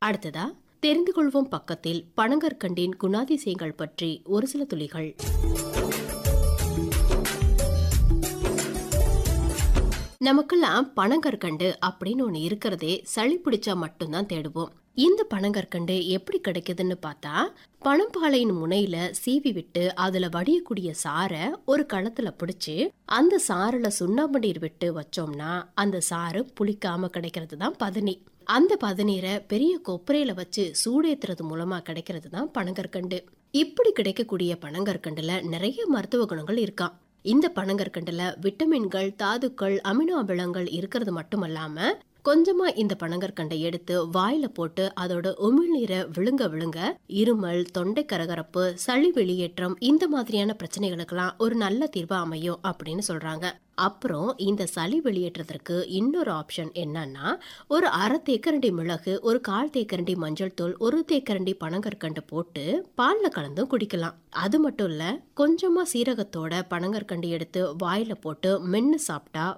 அடுத்ததா தெரிந்து கொள்வோம் பக்கத்தில் பனங்கற்கண்டின் குணாதிசயங்கள் பற்றி ஒரு சில துளிகள் நமக்கெல்லாம் பனங்கற்கண்டு அப்படின்னு ஒன்று இருக்கிறதே சளி பிடிச்சா மட்டும்தான் தேடுவோம் இந்த பனங்கற்கண்டு எப்படி கிடைக்குதுன்னு பார்த்தா பனம்பாளையின் முனையில சீவி விட்டு அதுல வடியக்கூடிய சாரை ஒரு களத்துல பிடிச்சு அந்த சாறுல சுண்ணாம்பு நீர் விட்டு வச்சோம்னா அந்த சாறு புளிக்காம கிடைக்கிறது தான் பதனி அந்த பதநீரை பெரிய கொப்பரையில வச்சு சூடேத்துறது மூலமா கிடைக்கிறது தான் பனங்கற்கண்டு இப்படி கிடைக்கக்கூடிய பனங்கற்கண்டுல நிறைய மருத்துவ குணங்கள் இருக்காம் இந்த பனங்கற்கண்டுல விட்டமின்கள் தாதுக்கள் அமினோ அமிலங்கள் இருக்கிறது மட்டுமல்லாம கொஞ்சமா இந்த பனங்கற்கண்டை எடுத்து வாயில போட்டு அதோட உமிழ்நீரை விழுங்க விழுங்க இருமல் தொண்டை கரகரப்பு சளி வெளியேற்றம் இந்த மாதிரியான பிரச்சனைகளுக்கெல்லாம் ஒரு நல்ல தீர்வா அமையும் அப்படின்னு சொல்றாங்க அப்புறம் இந்த சளி வெளியேற்றத்திற்கு இன்னொரு ஆப்ஷன் என்னன்னா ஒரு அரை தேக்கரண்டி மிளகு ஒரு கால் தேக்கரண்டி மஞ்சள் தூள் ஒரு தேக்கரண்டி பனங்கற்கண்டு போட்டு பால்ல கலந்தும் குடிக்கலாம் அது மட்டும் இல்ல கொஞ்சமா சீரகத்தோட பனங்கற்கண்டு எடுத்து வாயில போட்டு மென்னு சாப்பிட்டா